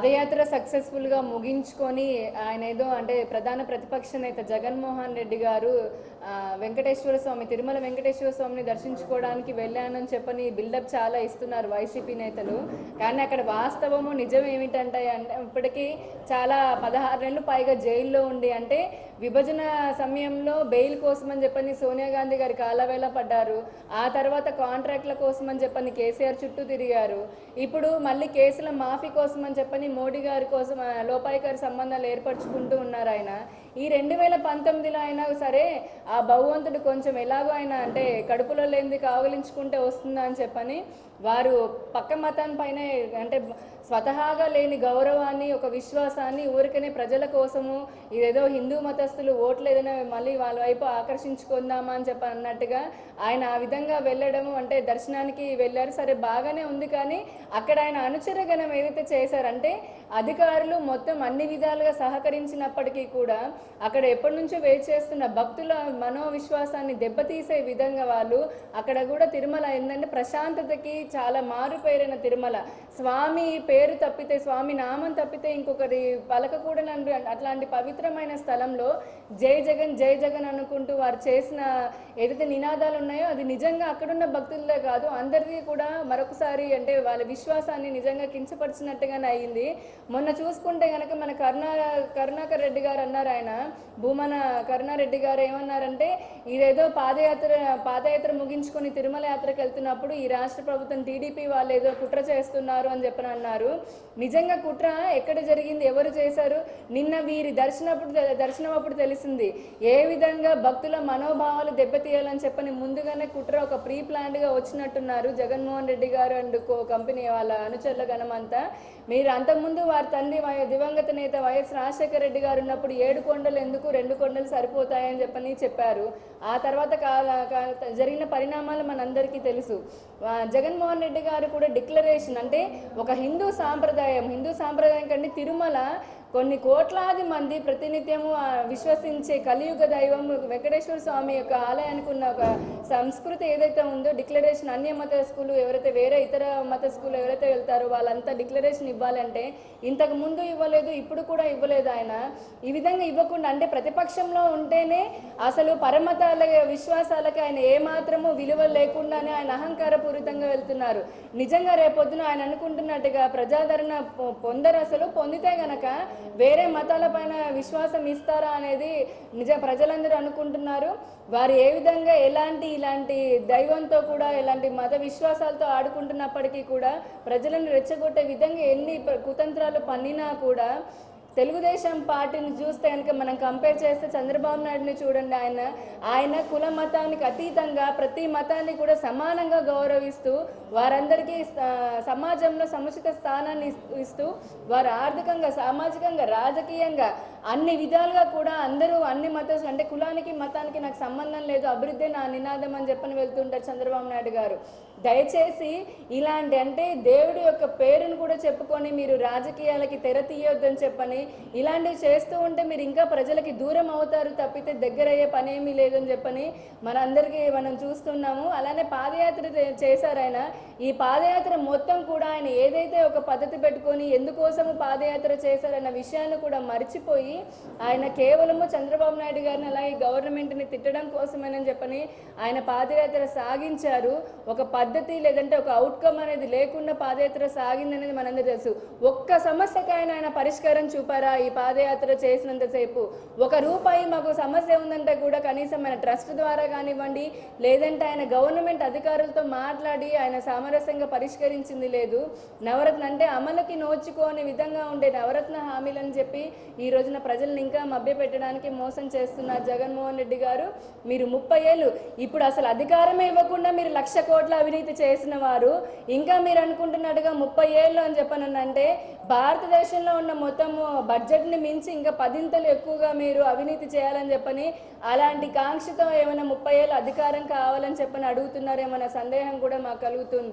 పాదయాత్ర సక్సెస్ఫుల్గా ముగించుకొని ఆయన ఏదో అంటే ప్రధాన ప్రతిపక్ష నేత జగన్మోహన్ రెడ్డి గారు ఆ, వెంకటేశ్వర స్వామి తిరుమల వెంకటేశ్వర స్వామిని దర్శించుకోవడానికి వెళ్ళానని చెప్పని బిల్డప్ చాలా ఇస్తున్నారు వైసీపీ నేతలు కానీ అక్కడ వాస్తవము నిజం ఏమిటంటే అంటే ఇప్పటికీ చాలా పదహారు నెలలు పైగా జైల్లో ఉండి అంటే విభజన సమయంలో బెయిల్ కోసం అని చెప్పని సోనియా గాంధీ గారి కాలవేళ పడ్డారు ఆ తర్వాత కాంట్రాక్ట్ల కోసం అని చెప్పని కేసీఆర్ చుట్టూ తిరిగారు ఇప్పుడు మళ్ళీ కేసుల మాఫీ కోసం అని చెప్పని మోడీ గారి కోసం ఆ, లోపాయికారి సంబంధాలు ఏర్పరచుకుంటూ ఉన్నారు ఆయన ఈ రెండు వేల పంతొమ్మిదిలో అయినా సరే ఆ భగవంతుడు కొంచెం ఎలాగో ఆయన అంటే కడుపులో లేనిది కావలించుకుంటే వస్తుందా అని చెప్పని వారు పక్క మతాన్ని పైన అంటే స్వతహాగా లేని గౌరవాన్ని ఒక విశ్వాసాన్ని ఊరికనే ప్రజల కోసము ఇదేదో హిందూ మతస్థులు ఓట్లు ఏదైనా మళ్ళీ వాళ్ళ వైపు ఆకర్షించుకుందామా అని చెప్పి అన్నట్టుగా ఆయన ఆ విధంగా వెళ్ళడము అంటే దర్శనానికి వెళ్ళారు సరే బాగానే ఉంది కానీ అక్కడ ఆయన అనుచరగణం ఏదైతే చేశారంటే అధికారులు మొత్తం అన్ని విధాలుగా సహకరించినప్పటికీ కూడా అక్కడ ఎప్పటి నుంచో వెయిట్ చేస్తున్న భక్తుల మనోవిశ్వాసాన్ని దెబ్బతీసే విధంగా వాళ్ళు అక్కడ కూడా తిరుమల ఏంటంటే ప్రశాంతతకి చాలా మారుపేరైన తిరుమల స్వామి పేరు తప్పితే స్వామి నామం తప్పితే ఇంకొకరి పలకకూడని అట్లాంటి పవిత్రమైన స్థలంలో జై జగన్ జై జగన్ అనుకుంటూ వారు చేసిన ఏదైతే నినాదాలు ఉన్నాయో అది నిజంగా అక్కడున్న భక్తులే కాదు అందరిది కూడా మరొకసారి అంటే వాళ్ళ విశ్వాసాన్ని నిజంగా కించపరిచినట్టుగానే అయ్యింది మొన్న చూసుకుంటే గనక మన కరుణా కరుణాకర్ రెడ్డి గారు అన్నారు ఆయన భూమన కరుణారెడ్డి గారు ఏమన్నారంటే ఇదేదో పాదయాత్ర పాదయాత్ర ముగించుకొని తిరుమల యాత్రకు వెళ్తున్నప్పుడు ఈ రాష్ట్ర ప్రభుత్వం టీడీపీ వాళ్ళు ఏదో కుట్ర చేస్తున్నారు అని చెప్పని అన్నారు నిజంగా కుట్ర ఎక్కడ జరిగింది ఎవరు చేశారు నిన్న వీరి దర్శనప్పుడు దర్శనం అప్పుడు తెలిసింది ఏ విధంగా భక్తుల మనోభావాలు దెబ్బతీయాలని చెప్పని ముందుగానే కుట్ర ఒక ప్రీ గా వచ్చినట్టున్నారు జగన్మోహన్ రెడ్డి గారు అండ్ కో కంపెనీ వాళ్ళ అనుచరుల గణమంతా మీరు అంతకుముందు వారి తండ్రి వై- దివంగత నేత వైఎస్ రాజశేఖర రెడ్డి గారు ఉన్నప్పుడు ఏడు కొండలు ఎందుకు రెండు కొండలు సరిపోతాయని చెప్పని చెప్పారు ఆ తర్వాత కాల కా- జరిగిన పరిణామాలు మనందరికీ తెలుసు ఆ, జగన్మోహన్ రెడ్డి గారు కూడా డిక్లరేషన్ అంటే ఒక హిందూ సాంప్రదాయం హిందూ సాంప్రదాయం కంటే తిరుమల కొన్ని కోట్లాది మంది ప్రతినిత్యము ఆ, విశ్వసించే కలియుగ దైవం వెంకటేశ్వర స్వామి యొక్క ఆలయానికి ఉన్న ఒక సంస్కృతి ఏదైతే ఉందో డిక్లరేషన్ అన్య మత స్కూలు ఎవరైతే వేరే ఇతర మత స్కూల్ ఎవరైతే వెళ్తారో వాళ్ళంతా డిక్లరేషన్ ఇవ్వాలంటే ఇంతకు ముందు ఇవ్వలేదు ఇప్పుడు కూడా ఇవ్వలేదు ఆయన ఈ విధంగా ఇవ్వకుండా అంటే ప్రతిపక్షంలో ఉంటేనే అసలు పరమతాల విశ్వాసాలకి ఆయన ఏమాత్రము విలువ లేకుండానే ఆయన అహంకారపూరితంగా వెళ్తున్నారు నిజంగా రేపొద్దున ఆయన అనుకుంటున్నట్టుగా ప్రజాదరణ పొ- పొందరు అసలు పొందితే గనక వేరే మతాల పైన విశ్వాసం ఇస్తారా అనేది నిజ ప్రజలందరూ అనుకుంటున్నారు వారు ఏ విధంగా ఎలాంటి ఇలాంటి దైవంతో కూడా ఎలాంటి మత విశ్వాసాలతో ఆడుకుంటున్నప్పటికీ కూడా ప్రజలను రెచ్చగొట్టే విధంగా ఎన్ని ప్ర- కుతంత్రాలు పన్నినా కూడా తెలుగుదేశం పార్టీని చూస్తే కనుక మనం కంపేర్ చేస్తే చంద్రబాబు నాయుడుని చూడండి ఆయన ఆయన కుల మతానికి అతీతంగా ప్రతి మతాన్ని కూడా సమానంగా గౌరవిస్తూ వారందరికీ ఆ, సమాజంలో సముచిత స్థానాన్ని ఇస్తూ- ఇస్తూ వారు ఆర్థికంగా సామాజికంగా రాజకీయంగా అన్ని విధాలుగా కూడా అందరూ అన్ని మత అంటే కులానికి మతానికి నాకు సంబంధం లేదు అభివృద్ధి నా నినాదం అని చెప్పని వెళ్తుంటారు చంద్రబాబు నాయుడు గారు దయచేసి ఇలాంటి అంటే దేవుడి యొక్క పేరును కూడా చెప్పుకొని మీరు రాజకీయాలకి తెర తీయొద్దని చెప్పని ఇలాంటివి చేస్తూ ఉంటే మీరు ఇంకా ప్రజలకి దూరం అవుతారు తప్పితే దగ్గర అయ్యే పని ఏమీ లేదని చెప్పని మనందరికీ మనం చూస్తున్నాము అలానే పాదయాత్ర చే- చేశారు ఆయన ఈ పాదయాత్ర మొత్తం కూడా ఆయన ఏదైతే ఒక పద్ధతి పెట్టుకొని ఎందుకోసము పాదయాత్ర చేశారన్న విషయాన్ని కూడా మర్చిపోయి ఆయన కేవలము చంద్రబాబు నాయుడు గారిని అలాగే గవర్నమెంట్ని తిట్టడం కోసమేనని చెప్పని ఆయన పాదయాత్ర సాగించారు ఒక పద్ధతి లేదంటే ఒక అవుట్కమ్ అనేది లేకుండా పాదయాత్ర సాగిందనేది మనందరూ తెలుసు ఒక్క సమస్యకైనా ఆయన పరిష్కారం చూపారా ఈ పాదయాత్ర చేసినంతసేపు ఒక రూపాయి మాకు సమస్య ఉందంటే కూడా కనీసం ఆయన ట్రస్ట్ ద్వారా కానివ్వండి లేదంటే ఆయన గవర్నమెంట్ అధికారులతో మాట్లాడి ఆయన సామరస్యంగా పరిష్కరించింది లేదు నవరత్న అంటే అమలుకి నోచుకోని విధంగా ఉండే నవరత్న హామీలని చెప్పి ఈ రోజున ప్రజల్ని ఇంకా మభ్యపెట్టడానికి మోసం చేస్తున్నారు జగన్మోహన్ రెడ్డి గారు మీరు ముప్పై ఏళ్ళు ఇప్పుడు అసలు అధికారమే ఇవ్వకుండా మీరు లక్ష కోట్ల అవినీతి చేసిన వారు ఇంకా మీరు అనుకుంటున్నట్టుగా ముప్పై ఏళ్ళు అని చెప్పనంటే భారతదేశంలో ఉన్న మొత్తము బడ్జెట్ని మించి ఇంకా పదింతలు ఎక్కువగా మీరు అవినీతి చేయాలని చెప్పని అలాంటి కాంక్షతో ఏమైనా ముప్పై ఏళ్ళు అధికారం కావాలని చెప్పని అడుగుతున్నారేమన్న సందేహం కూడా మాకు కలుగుతుంది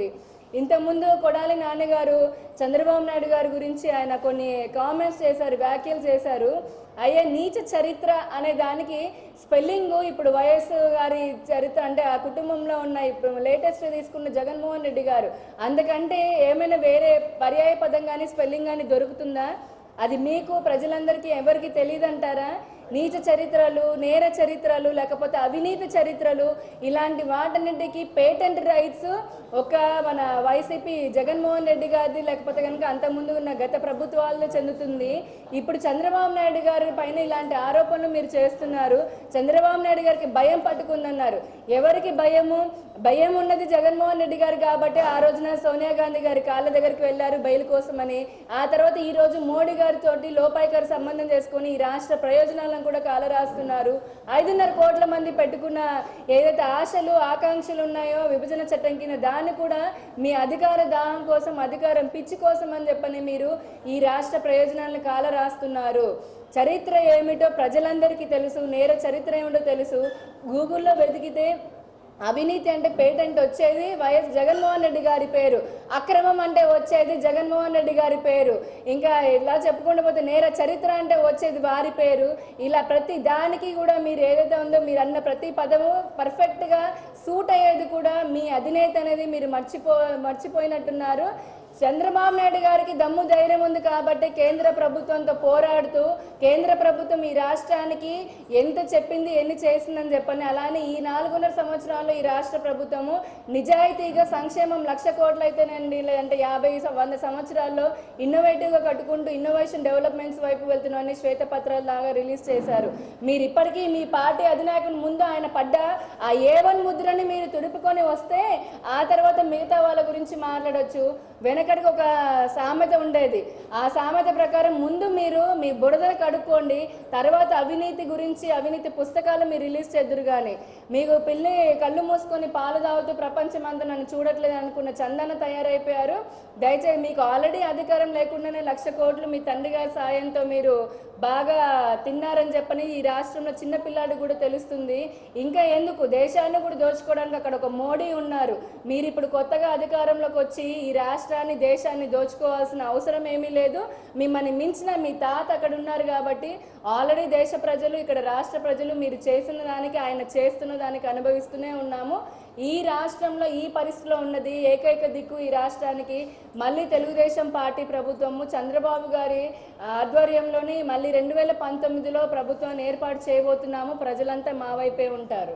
ఇంతకుముందు కొడాలి నాన్నగారు చంద్రబాబు నాయుడు గారి గురించి ఆయన కొన్ని కామెంట్స్ చేశారు వ్యాఖ్యలు చేశారు అయ్యే నీచ చరిత్ర అనే దానికి స్పెల్లింగ్ ఇప్పుడు వైఎస్ గారి చరిత్ర అంటే ఆ కుటుంబంలో ఉన్న ఇప్పుడు లేటెస్ట్ తీసుకున్న జగన్మోహన్ రెడ్డి గారు అందుకంటే ఏమైనా వేరే పర్యాయ పదం కానీ స్పెల్లింగ్ కానీ దొరుకుతుందా అది మీకు ప్రజలందరికీ ఎవరికి తెలియదంటారా నీచ చరిత్రలు నేర చరిత్రలు లేకపోతే అవినీతి చరిత్రలు ఇలాంటి వాటన్నిటికీ పేటెంట్ రైట్స్ ఒక మన వైసీపీ జగన్మోహన్ రెడ్డి గారిది లేకపోతే కనుక అంతకుముందు ఉన్న గత ప్రభుత్వాల్లో చెందుతుంది ఇప్పుడు చంద్రబాబు నాయుడు గారి పైన ఇలాంటి ఆరోపణలు మీరు చేస్తున్నారు చంద్రబాబు నాయుడు గారికి భయం పట్టుకుందన్నారు ఎవరికి భయము భయం ఉన్నది జగన్మోహన్ రెడ్డి గారు కాబట్టి ఆ రోజున సోనియా గాంధీ గారి కాళ్ళ దగ్గరికి వెళ్ళారు బెయిల్ కోసమని ఆ తర్వాత ఈ రోజు మోడీ గారితోటి లోపాయికారు సంబంధం చేసుకొని ఈ రాష్ట్ర ప్రయోజనాలను కూడా కాల రాస్తున్నారు ఐదున్నర కోట్ల మంది పెట్టుకున్న ఏదైతే ఆశలు ఆకాంక్షలు ఉన్నాయో విభజన చట్టం కింద దాన్ని కూడా మీ అధికార దాహం కోసం అధికారం పిచ్చి కోసం అని చెప్పని మీరు ఈ రాష్ట్ర ప్రయోజనాలను కాల రాస్తున్నారు చరిత్ర ఏమిటో ప్రజలందరికీ తెలుసు నేర చరిత్ర ఏమిటో తెలుసు గూగుల్లో వెతికితే అవినీతి అంటే పేటెంట్ వచ్చేది వైఎస్ జగన్మోహన్ రెడ్డి గారి పేరు అక్రమం అంటే వచ్చేది జగన్మోహన్ రెడ్డి గారి పేరు ఇంకా ఇలా చెప్పుకుంటూ పోతే నేర చరిత్ర అంటే వచ్చేది వారి పేరు ఇలా ప్రతి దానికి కూడా మీరు ఏదైతే ఉందో మీరు అన్న ప్రతి పదము పర్ఫెక్ట్గా సూట్ అయ్యేది కూడా మీ అధినేత అనేది మీరు మర్చిపో మర్చిపోయినట్టున్నారు చంద్రబాబు నాయుడు గారికి దమ్ము ధైర్యం ఉంది కాబట్టి కేంద్ర ప్రభుత్వంతో పోరాడుతూ కేంద్ర ప్రభుత్వం ఈ రాష్ట్రానికి ఎంత చెప్పింది ఎన్ని చేసిందని చెప్పని అలానే ఈ నాలుగున్నర సంవత్సరాల్లో ఈ రాష్ట్ర ప్రభుత్వము నిజాయితీగా సంక్షేమం లక్ష కోట్లు అయితేనండి లేదంటే యాభై స- వంద సంవత్సరాల్లో ఇన్నోవేటివ్గా కట్టుకుంటూ ఇన్నోవేషన్ డెవలప్మెంట్స్ వైపు వెళ్తున్నామని శ్వేతపత్రాలు లాగా రిలీజ్ చేశారు మీరు ఇప్పటికీ మీ పార్టీ అధినాయకుని ముందు ఆయన పడ్డ ఆ ఏ వన్ ముద్రని మీరు తుడుపుకొని వస్తే ఆ తర్వాత మిగతా వాళ్ళ గురించి మాట్లాడొచ్చు వెనకడికి ఒక సామెత ఉండేది ఆ సామెత ప్రకారం ముందు మీరు మీ బురదను కడుక్కోండి తర్వాత అవినీతి గురించి అవినీతి పుస్తకాలు మీరు రిలీజ్ చేద్దరు కానీ మీకు పిల్లి కళ్ళు మూసుకొని పాలు తాగుతూ ప్రపంచం అంతా నన్ను చూడట్లేదు అనుకున్న చందన తయారైపోయారు దయచేసి మీకు ఆల్రెడీ అధికారం లేకుండానే లక్ష కోట్లు మీ తండ్రి గారి సాయంతో మీరు బాగా తిన్నారని చెప్పని ఈ రాష్ట్రంలో చిన్న పిల్లాడు కూడా తెలుస్తుంది ఇంకా ఎందుకు దేశాన్ని కూడా దోచుకోవడానికి అక్కడ ఒక మోడీ ఉన్నారు మీరు ఇప్పుడు కొత్తగా అధికారంలోకి వచ్చి ఈ రాష్ట్రాన్ని దేశాన్ని దోచుకోవాల్సిన అవసరం ఏమీ లేదు మిమ్మల్ని మించిన మీ తాత అక్కడ ఉన్నారు కాబట్టి ఆల్రెడీ దేశ ప్రజలు ఇక్కడ రాష్ట్ర ప్రజలు మీరు చేసిన దానికి ఆయన చేస్తున్న దానికి అనుభవిస్తూనే ఉన్నాము ఈ రాష్ట్రంలో ఈ పరిస్థితిలో ఉన్నది ఏకైక దిక్కు ఈ రాష్ట్రానికి మళ్ళీ తెలుగుదేశం పార్టీ ప్రభుత్వము చంద్రబాబు గారి ఆధ్వర్యంలోని మళ్ళీ రెండు వేల పంతొమ్మిదిలో ప్రభుత్వాన్ని ఏర్పాటు చేయబోతున్నాము ప్రజలంతా మా వైపే ఉంటారు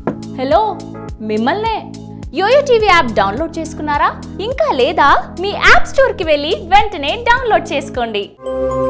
హలో మిమ్మల్నే యోయో టీవీ యాప్ డౌన్లోడ్ చేసుకున్నారా ఇంకా లేదా మీ యాప్ స్టోర్కి వెళ్ళి వెంటనే డౌన్లోడ్ చేసుకోండి